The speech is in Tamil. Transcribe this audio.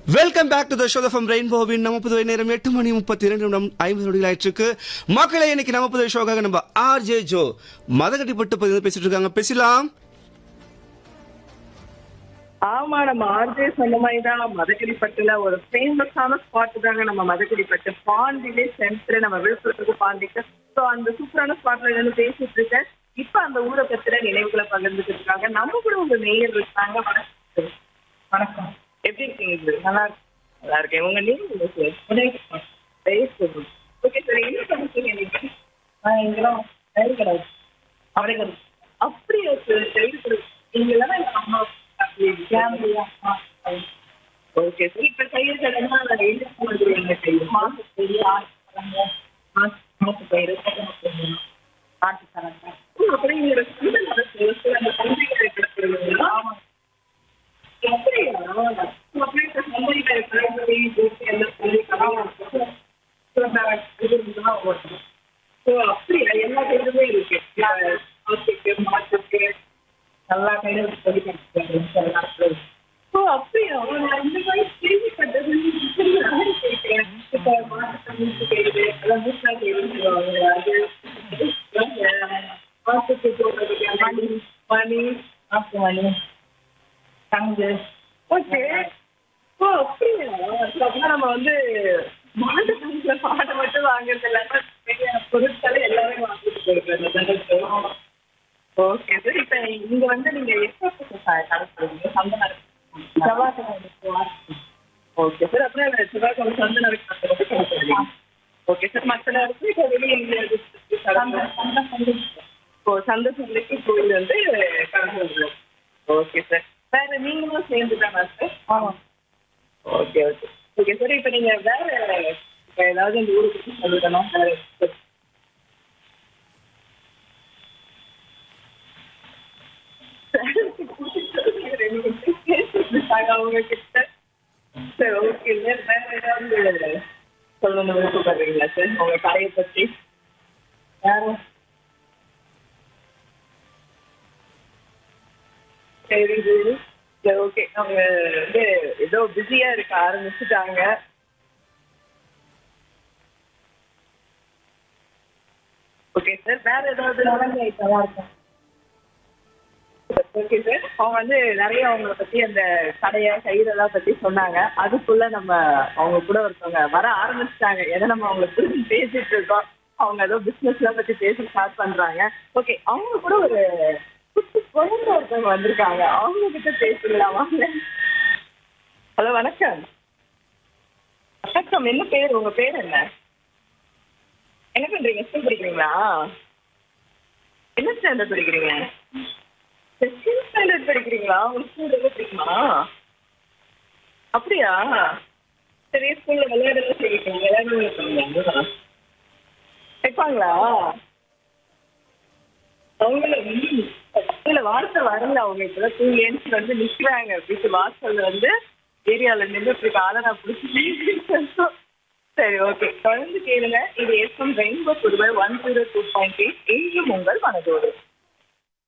welcome back to the show from ரெயின்போவின் நம்ம புதுவை நேரம் எட்டு மணி முப்பத்தி இரண்டு நிமிடம் ஐம்பது நொடிகள் ஆயிடுச்சு மக்களை இன்னைக்கு நம்ம புதுவை ஷோக்காக நம்ம ஆர்ஜே ஜோ மதகட்டிப்பட்டு பதிவு பேசிட்டு இருக்காங்க பேசலாம் ஆமா நம்ம ஆர்ஜே சொன்ன மாதிரி தான் மதகிரிப்பட்டுல ஒரு ஃபேமஸான ஸ்பாட் தாங்க நம்ம மதகிரிப்பட்டு பாண்டிலே சென்டர் நம்ம விழுப்புரத்துக்கு பாண்டிக்கு ஸோ அந்த சூப்பரான ஸ்பாட்ல இருந்து பேசிட்டு இருக்கேன் இப்ப அந்த ஊரை பத்தின நினைவுகளை பகிர்ந்துட்டு இருக்காங்க நம்ம கூட உங்க நேயர் இருக்காங்க வணக்கம் வணக்கம் எப்படி இருக்கீங்க இது நல்லா இருக்கு நல்லா இருக்கேன் உங்க நேம் ஓகே சார் என்ன பண்ணிருக்கீங்க நீங்க இங்கெல்லாம் தயிர் கடை அவரைகள் அப்படியா சார் தயிர் கடை நீங்க எல்லாம் எங்க அம்மா ஓகே சார் இப்ப தயிர் கடைனா அதுல என்ன பண்ணுறீங்க தயிர் மாசு தயிர் மாசு தயிர் நாட்டு கணக்கு அப்புறம் இங்க சந்தை நடக்குது சார் அந்த சந்தைகளை கிடக்குறீங்களா அப்படியா அப்படியே இப்ப சந்தைகளை கிடக்குறீ எல்லாம் சொல்லி கடன் ஸோ அப்படியா எல்லா கையிலுமே இருக்கு மாட்டுக்கு மாட்டுக்கு எல்லா கையிலும் சொல்லி கொடுத்துருக்காங்க ஓ அப்படியா நான் இந்த மாதிரி கேள்விப்பட்டது கேட்கிறேன் இப்போ மாட்டு தண்ணிக்கு கைது அதான் மூட்டா கைதுன்னு சொல்லுவாங்க அது மாட்டுக்கு போடுறதுக்கு மணி மணி மாட்டு மணி தங்கு ஓகே ஓ அப்படியா அப்படின்னா நம்ம வந்து மாட்டு தங்கில மாட்டை மட்டும் வாங்குறது இல்லாம நிறைய பொருட்களை எல்லாமே வாங்கிட்டு போயிருக்கோம் ஓகே சார் இப்போ இங்க வந்து நீங்க எப்போ நடத்துறீங்க சந்தை நடத்துறீங்க செவ்வாய்க்கிழமை ஓகே சார் அப்புறம் இந்த செவ்வாய்க்கிழமை சந்தை நடத்துறீங்க ஓகே சார் மற்ற நேரத்தில் இப்போ வெளியே எங்க ஓ சந்தை சந்தைக்கு கோயில் வந்து கலந்து வருவோம் ஓகே சார் வேற நீங்களும் சேர்ந்து தானா சார் ஆமாம் ஓகே ஓகே ஓகே சார் இப்போ நீங்க வேற இப்போ ஏதாவது இந்த ஊரை பற்றி சொல்லணும் வேற அவங்க கிட்ட சரி ஓகே வேற ஏதாவது சொல்லணும் விருப்பப்படுறீங்களா சார் உங்க கடையை பத்தி யாரும் சரி சரி சரி ஓகே அவங்க வந்து ஏதோ பிஸியா இருக்க ஆரம்பிச்சுட்டாங்க ஓகே சார் வேற ஏதாவது நல்லா இருக்கும் ஓகே சார் அவங்க வந்து நிறைய அவங்கள பத்தி அந்த கடையை கயிறெல்லாம் பத்தி சொன்னாங்க அதுக்குள்ள நம்ம அவங்க கூட ஒருத்தவங்க வர ஆரம்பிச்சிட்டாங்க ஏன்னா நம்ம அவங்களை திரும்பி பேசிட்டு இருக்கோம் அவங்க ஏதோ பிசினஸ் எல்லாம் பத்தி பேச ஸ்டார்ட் பண்றாங்க ஓகே அவங்க கூட ஒரு குட்டி குழந்தை ஒருத்தவங்க வந்திருக்காங்க அவங்க கிட்ட பேசலாம் வாங்க ஹலோ வணக்கம் வணக்கம் என்ன பேர் உங்க பேர் என்ன என்ன பண்றீங்க ஸ்கூல் படிக்கிறீங்களா என்ன ஸ்டாண்டர்ட் படிக்கிறீங்க செகண்ட் ஸ்டாண்டர்ட் படிக்கிறீங்களா உங்களுக்கு ஸ்கூல் ரொம்ப பிடிக்குமா அப்படியா சரி ஸ்கூல்ல விளையாடலாம் செய்வீங்க விளையாடுவாங்க வைப்பாங்களா அவங்கள இல்ல வாசல் வரல அவங்க இப்பதான் தூங்கி எழுந்து வந்து நிக்கிறாங்க வீட்டு வாசல்ல வந்து ஏரியால நின்று இப்படி காலை நான் பிடிச்சி சரி ஓகே தொடர்ந்து கேளுங்க இது SM rainbow Puduvai one zero two point eight இன்றும் உங்கள் மனதோடு